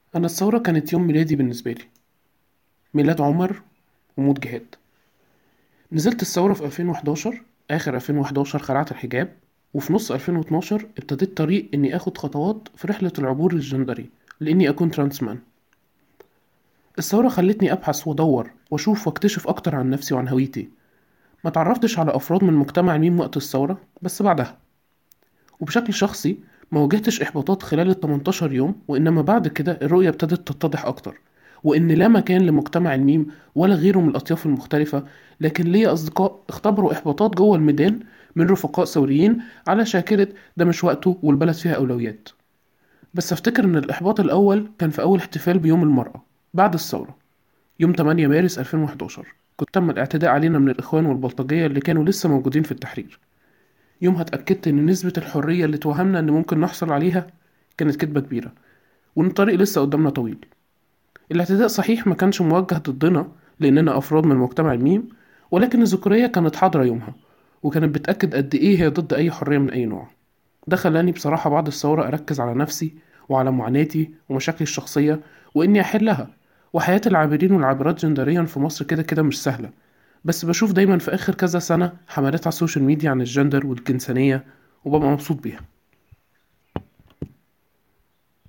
أنا الثورة كانت يوم ميلادي بالنسبة لي ميلاد عمر وموت جهاد نزلت الثورة في 2011 آخر 2011 خلعت الحجاب وفي نص 2012 ابتديت طريق إني آخد خطوات في رحلة العبور الجندري لإني أكون ترانسمان الثورة خلتني أبحث وأدور وأشوف وأكتشف أكتر عن نفسي وعن هويتي ما تعرفتش على أفراد من مجتمع ميم وقت الثورة بس بعدها وبشكل شخصي ما واجهتش إحباطات خلال ال 18 يوم وإنما بعد كده الرؤية ابتدت تتضح أكتر وإن لا مكان لمجتمع الميم ولا غيره من الأطياف المختلفة لكن ليا أصدقاء اختبروا إحباطات جوه الميدان من رفقاء ثوريين على شاكلة ده مش وقته والبلد فيها أولويات بس أفتكر إن الإحباط الأول كان في أول احتفال بيوم المرأة بعد الثورة يوم 8 مارس 2011 كنت تم الاعتداء علينا من الإخوان والبلطجية اللي كانوا لسه موجودين في التحرير يومها اتأكدت إن نسبة الحرية اللي توهمنا إن ممكن نحصل عليها كانت كدبة كبيرة وإن الطريق لسه قدامنا طويل الاعتداء صحيح ما كانش موجه ضدنا لأننا أفراد من مجتمع الميم ولكن الذكورية كانت حاضرة يومها وكانت بتأكد قد إيه هي ضد أي حرية من أي نوع ده خلاني بصراحة بعد الثورة أركز على نفسي وعلى معاناتي ومشاكلي الشخصية وإني أحلها وحياة العابرين والعابرات جندريا في مصر كده كده مش سهلة بس بشوف دايما في آخر كذا سنة حملات على السوشيال ميديا عن الجندر والجنسانية وببقى مبسوط بيها